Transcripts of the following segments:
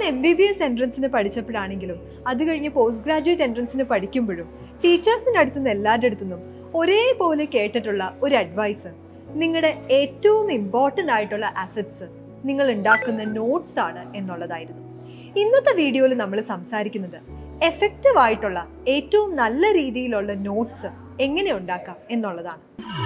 M MBBS എൻട്രൻസിന് പഠിച്ചപ്പോഴാണെങ്കിലും അത് കഴിഞ്ഞ് പോസ്റ്റ് ഗ്രാജുവേറ്റ് എൻട്രൻസിന് പഠിക്കുമ്പോഴും ടീച്ചേഴ്സിൻ്റെ അടുത്തു നിന്ന് എല്ലാവരുടെ അടുത്തു നിന്നും ഒരേപോലെ കേട്ടിട്ടുള്ള ഒരു അഡ്വൈസ് നിങ്ങളുടെ ഏറ്റവും ഇമ്പോർട്ടൻ്റ് ആയിട്ടുള്ള അസറ്റ്സ് നിങ്ങൾ ഉണ്ടാക്കുന്ന നോട്ട്സ് ആണ് എന്നുള്ളതായിരുന്നു ഇന്നത്തെ വീഡിയോയിൽ നമ്മൾ സംസാരിക്കുന്നത് എഫക്റ്റീവ് ആയിട്ടുള്ള ഏറ്റവും നല്ല രീതിയിലുള്ള നോട്ട്സ് എങ്ങനെ ഉണ്ടാക്കാം എന്നുള്ളതാണ്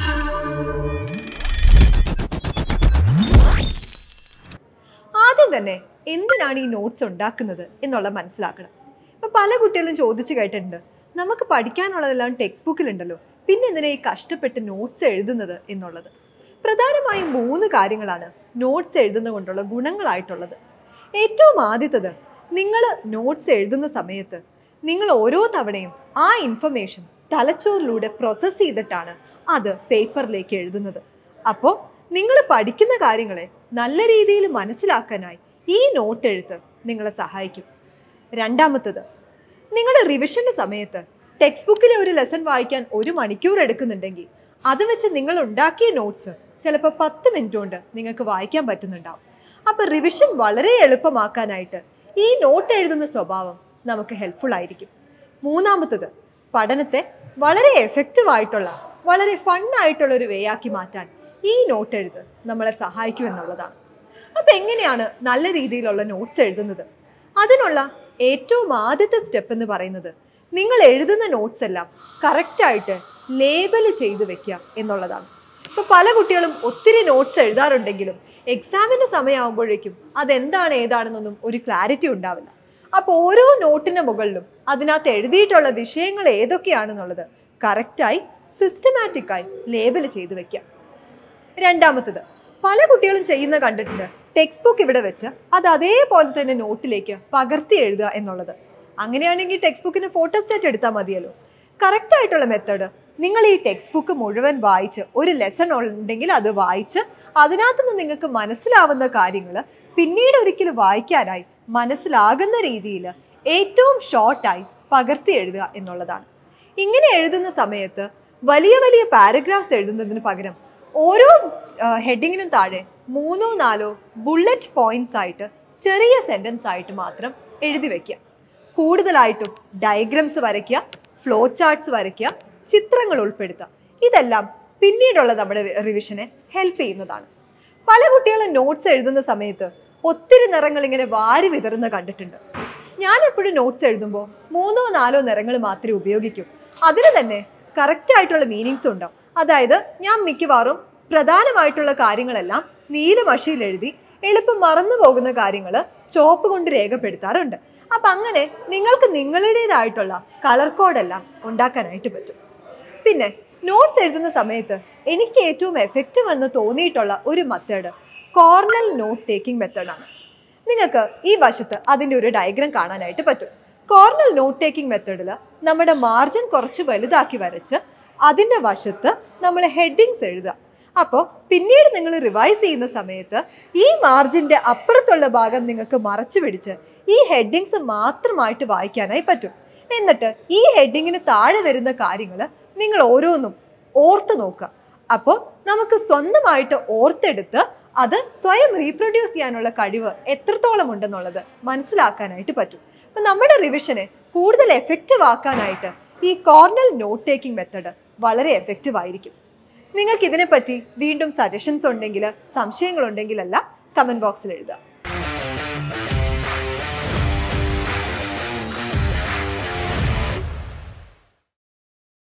ആദ്യം തന്നെ എന്തിനാണ് ഈ നോട്ട്സ് ഉണ്ടാക്കുന്നത് എന്നുള്ളത് മനസ്സിലാക്കണം ഇപ്പൊ പല കുട്ടികളും ചോദിച്ചു കേട്ടിട്ടുണ്ട് നമുക്ക് പഠിക്കാനുള്ളതെല്ലാം ടെക്സ്റ്റ് ബുക്കിലുണ്ടല്ലോ പിന്നെ എന്തിനാ ഈ കഷ്ടപ്പെട്ട് നോട്ട്സ് എഴുതുന്നത് എന്നുള്ളത് പ്രധാനമായും മൂന്ന് കാര്യങ്ങളാണ് നോട്ട്സ് എഴുതുന്ന കൊണ്ടുള്ള ഗുണങ്ങളായിട്ടുള്ളത് ഏറ്റവും ആദ്യത്തത് നിങ്ങൾ നോട്ട്സ് എഴുതുന്ന സമയത്ത് നിങ്ങൾ ഓരോ തവണയും ആ ഇൻഫർമേഷൻ തലച്ചോറിലൂടെ പ്രോസസ്സ് ചെയ്തിട്ടാണ് അത് പേപ്പറിലേക്ക് എഴുതുന്നത് അപ്പോൾ നിങ്ങൾ പഠിക്കുന്ന കാര്യങ്ങളെ നല്ല രീതിയിൽ മനസ്സിലാക്കാനായി ഈ നോട്ട് എഴുത്ത് നിങ്ങളെ സഹായിക്കും രണ്ടാമത്തത് നിങ്ങളുടെ റിവിഷന്റെ സമയത്ത് ടെക്സ്റ്റ് ബുക്കിലെ ഒരു ലെസൺ വായിക്കാൻ ഒരു മണിക്കൂർ എടുക്കുന്നുണ്ടെങ്കിൽ അത് വെച്ച് നിങ്ങൾ ഉണ്ടാക്കിയ നോട്ട്സ് ചിലപ്പോൾ പത്ത് മിനിറ്റ് കൊണ്ട് നിങ്ങൾക്ക് വായിക്കാൻ പറ്റുന്നുണ്ടാവും അപ്പോൾ റിവിഷൻ വളരെ എളുപ്പമാക്കാനായിട്ട് ഈ നോട്ട് എഴുതുന്ന സ്വഭാവം നമുക്ക് ഹെൽപ്ഫുൾ ആയിരിക്കും മൂന്നാമത്തത് പഠനത്തെ വളരെ എഫക്റ്റീവ് ആയിട്ടുള്ള വളരെ ഫൺ ആയിട്ടുള്ള ഒരു വേ ആക്കി മാറ്റാൻ ഈ നോട്ട് എഴുത്ത് നമ്മളെ സഹായിക്കും എന്നുള്ളതാണ് അപ്പം എങ്ങനെയാണ് നല്ല രീതിയിലുള്ള നോട്ട്സ് എഴുതുന്നത് അതിനുള്ള ഏറ്റവും ആദ്യത്തെ സ്റ്റെപ്പ് എന്ന് പറയുന്നത് നിങ്ങൾ എഴുതുന്ന നോട്ട്സ് എല്ലാം കറക്റ്റായിട്ട് ലേബൽ ചെയ്ത് വെക്കുക എന്നുള്ളതാണ് ഇപ്പോൾ പല കുട്ടികളും ഒത്തിരി നോട്ട്സ് എഴുതാറുണ്ടെങ്കിലും എക്സാമിൻ്റെ സമയമാകുമ്പോഴേക്കും അതെന്താണ് ഏതാണെന്നൊന്നും ഒരു ക്ലാരിറ്റി ഉണ്ടാവില്ല അപ്പോൾ ഓരോ നോട്ടിൻ്റെ മുകളിലും അതിനകത്ത് എഴുതിയിട്ടുള്ള വിഷയങ്ങൾ ഏതൊക്കെയാണെന്നുള്ളത് കറക്റ്റായി സിസ്റ്റമാറ്റിക്കായി ലേബൽ ചെയ്ത് വെക്കുക രണ്ടാമത്തത് പല കുട്ടികളും ചെയ്യുന്ന കണ്ടിട്ടുണ്ട് ടെക്സ്റ്റ് ബുക്ക് ഇവിടെ വെച്ച് അത് അതേപോലെ തന്നെ നോട്ടിലേക്ക് പകർത്തി എഴുതുക എന്നുള്ളത് അങ്ങനെയാണെങ്കിൽ ടെക്സ്റ്റ് ബുക്കിന് ഫോട്ടോസ്റ്റാറ്റ് എടുത്താൽ മതിയല്ലോ കറക്റ്റ് ആയിട്ടുള്ള മെത്തേഡ് നിങ്ങൾ ഈ ടെക്സ്റ്റ് ബുക്ക് മുഴുവൻ വായിച്ച് ഒരു ലെസൺ ഉണ്ടെങ്കിൽ അത് വായിച്ച് അതിനകത്ത് നിന്ന് നിങ്ങൾക്ക് മനസ്സിലാവുന്ന കാര്യങ്ങൾ പിന്നീട് ഒരിക്കലും വായിക്കാനായി മനസ്സിലാകുന്ന രീതിയിൽ ഏറ്റവും ഷോർട്ടായി പകർത്തി എഴുതുക എന്നുള്ളതാണ് ഇങ്ങനെ എഴുതുന്ന സമയത്ത് വലിയ വലിയ പാരഗ്രാഫ്സ് എഴുതുന്നതിന് പകരം ഓരോ ഹെഡിങ്ങിനും താഴെ മൂന്നോ നാലോ ബുള്ളറ്റ് പോയിന്റ്സ് ആയിട്ട് ചെറിയ സെന്റൻസ് ആയിട്ട് മാത്രം എഴുതി വെക്കുക കൂടുതലായിട്ടും ഡയഗ്രംസ് വരയ്ക്കുക ഫ്ലോ ചാർട്ട്സ് വരയ്ക്കുക ചിത്രങ്ങൾ ഉൾപ്പെടുത്തുക ഇതെല്ലാം പിന്നീടുള്ള നമ്മുടെ റിവിഷനെ ഹെൽപ്പ് ചെയ്യുന്നതാണ് പല കുട്ടികളും നോട്ട്സ് എഴുതുന്ന സമയത്ത് ഒത്തിരി നിറങ്ങൾ ഇങ്ങനെ വാരി വിതറുന്ന കണ്ടിട്ടുണ്ട് ഞാൻ എപ്പോഴും നോട്ട്സ് എഴുതുമ്പോൾ മൂന്നോ നാലോ നിറങ്ങൾ മാത്രമേ ഉപയോഗിക്കൂ അതിന് തന്നെ കറക്റ്റ് ആയിട്ടുള്ള മീനിങ്സ് ഉണ്ടാവും അതായത് ഞാൻ മിക്കവാറും പ്രധാനമായിട്ടുള്ള കാര്യങ്ങളെല്ലാം നീലമഷിയിൽ എഴുതി എളുപ്പം മറന്നു പോകുന്ന കാര്യങ്ങൾ ചുവപ്പ് കൊണ്ട് രേഖപ്പെടുത്താറുണ്ട് അപ്പം അങ്ങനെ നിങ്ങൾക്ക് നിങ്ങളുടേതായിട്ടുള്ള കളർ കോഡെല്ലാം ഉണ്ടാക്കാനായിട്ട് പറ്റും പിന്നെ നോട്ട്സ് എഴുതുന്ന സമയത്ത് എനിക്ക് ഏറ്റവും എഫക്റ്റീവ് എന്ന് തോന്നിയിട്ടുള്ള ഒരു മെത്തേഡ് കോർണൽ നോട്ട് ടേക്കിംഗ് മെത്തേഡാണ് നിങ്ങൾക്ക് ഈ വശത്ത് അതിൻ്റെ ഒരു ഡയഗ്രാം കാണാനായിട്ട് പറ്റും കോർണൽ നോട്ട് ടേക്കിംഗ് മെത്തേഡിൽ നമ്മുടെ മാർജിൻ കുറച്ച് വലുതാക്കി വരച്ച് അതിൻ്റെ വശത്ത് നമ്മൾ ഹെഡിങ്സ് എഴുതുക അപ്പോൾ പിന്നീട് നിങ്ങൾ റിവൈസ് ചെയ്യുന്ന സമയത്ത് ഈ മാർജിൻ്റെ അപ്പുറത്തുള്ള ഭാഗം നിങ്ങൾക്ക് മറച്ചു പിടിച്ച് ഈ ഹെഡിങ്സ് മാത്രമായിട്ട് വായിക്കാനായി പറ്റും എന്നിട്ട് ഈ ഹെഡിങ്ങിന് താഴെ വരുന്ന കാര്യങ്ങൾ നിങ്ങൾ ഓരോന്നും ഓർത്ത് നോക്കുക അപ്പോൾ നമുക്ക് സ്വന്തമായിട്ട് ഓർത്തെടുത്ത് അത് സ്വയം റീപ്രൊഡ്യൂസ് ചെയ്യാനുള്ള കഴിവ് എത്രത്തോളം ഉണ്ടെന്നുള്ളത് മനസ്സിലാക്കാനായിട്ട് പറ്റും അപ്പം നമ്മുടെ റിവിഷനെ കൂടുതൽ എഫക്റ്റീവ് ആക്കാനായിട്ട് ഈ കോർണൽ നോട്ട് ടേക്കിംഗ് മെത്തഡ് വളരെ എഫക്റ്റീവ് ആയിരിക്കും നിങ്ങൾക്ക് ഇതിനെപ്പറ്റി വീണ്ടും സജഷൻസ് ഉണ്ടെങ്കിൽ സംശയങ്ങളുണ്ടെങ്കിലെല്ലാം കമൻറ്റ് ബോക്സിൽ എഴുതുക